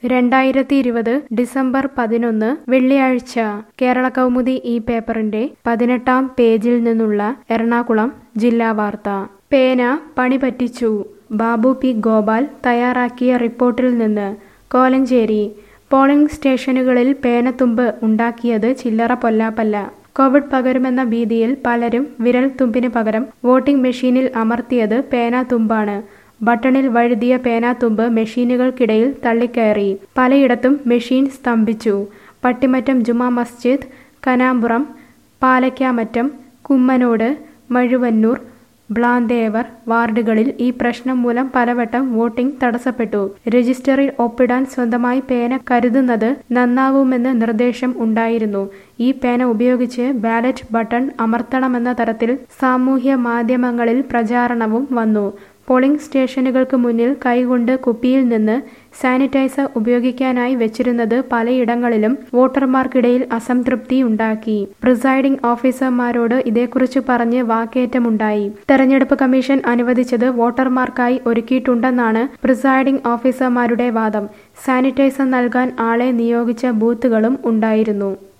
രണ്ടായിരത്തി ഇരുപത് ഡിസംബർ പതിനൊന്ന് വെള്ളിയാഴ്ച കേരള കൗമുദി ഈ പേപ്പറിന്റെ പതിനെട്ടാം പേജിൽ നിന്നുള്ള എറണാകുളം ജില്ലാ വാർത്ത പേന പണി പറ്റിച്ചു ബാബു പി ഗോപാൽ തയ്യാറാക്കിയ റിപ്പോർട്ടിൽ നിന്ന് കോലഞ്ചേരി പോളിംഗ് സ്റ്റേഷനുകളിൽ പേനത്തുമ്പ് ഉണ്ടാക്കിയത് ചില്ലറ പൊല്ലാപ്പല്ല കോവിഡ് പകരുമെന്ന ഭീതിയിൽ പലരും വിരൽ തുമ്പിന് പകരം വോട്ടിംഗ് മെഷീനിൽ അമർത്തിയത് പേനാത്തുമ്പാണ് ബട്ടണിൽ വഴുതിയ പേനാത്തുമ്പ് മെഷീനുകൾക്കിടയിൽ തള്ളിക്കയറി പലയിടത്തും മെഷീൻ സ്തംഭിച്ചു പട്ടിമറ്റം ജുമാ മസ്ജിദ് കനാമ്പുറം പാലക്കാമറ്റം കുമ്മനോട് മഴുവന്നൂർ ബ്ലാന്തേവർ വാർഡുകളിൽ ഈ പ്രശ്നം മൂലം പലവട്ടം വോട്ടിംഗ് തടസ്സപ്പെട്ടു രജിസ്റ്ററിൽ ഒപ്പിടാൻ സ്വന്തമായി പേന കരുതുന്നത് നന്നാവുമെന്ന് നിർദ്ദേശം ഉണ്ടായിരുന്നു ഈ പേന ഉപയോഗിച്ച് ബാലറ്റ് ബട്ടൺ അമർത്തണമെന്ന തരത്തിൽ സാമൂഹ്യ മാധ്യമങ്ങളിൽ പ്രചാരണവും വന്നു പോളിംഗ് സ്റ്റേഷനുകൾക്ക് മുന്നിൽ കൈകൊണ്ട് കുപ്പിയിൽ നിന്ന് സാനിറ്റൈസർ ഉപയോഗിക്കാനായി വെച്ചിരുന്നത് പലയിടങ്ങളിലും വോട്ടർമാർക്കിടയിൽ അസംതൃപ്തി ഉണ്ടാക്കി പ്രിസൈഡിംഗ് ഓഫീസർമാരോട് ഇതേക്കുറിച്ച് പറഞ്ഞ് വാക്കേറ്റമുണ്ടായി തെരഞ്ഞെടുപ്പ് കമ്മീഷൻ അനുവദിച്ചത് വോട്ടർമാർക്കായി ഒരുക്കിയിട്ടുണ്ടെന്നാണ് പ്രിസൈഡിംഗ് ഓഫീസർമാരുടെ വാദം സാനിറ്റൈസർ നൽകാൻ ആളെ നിയോഗിച്ച ബൂത്തുകളും ഉണ്ടായിരുന്നു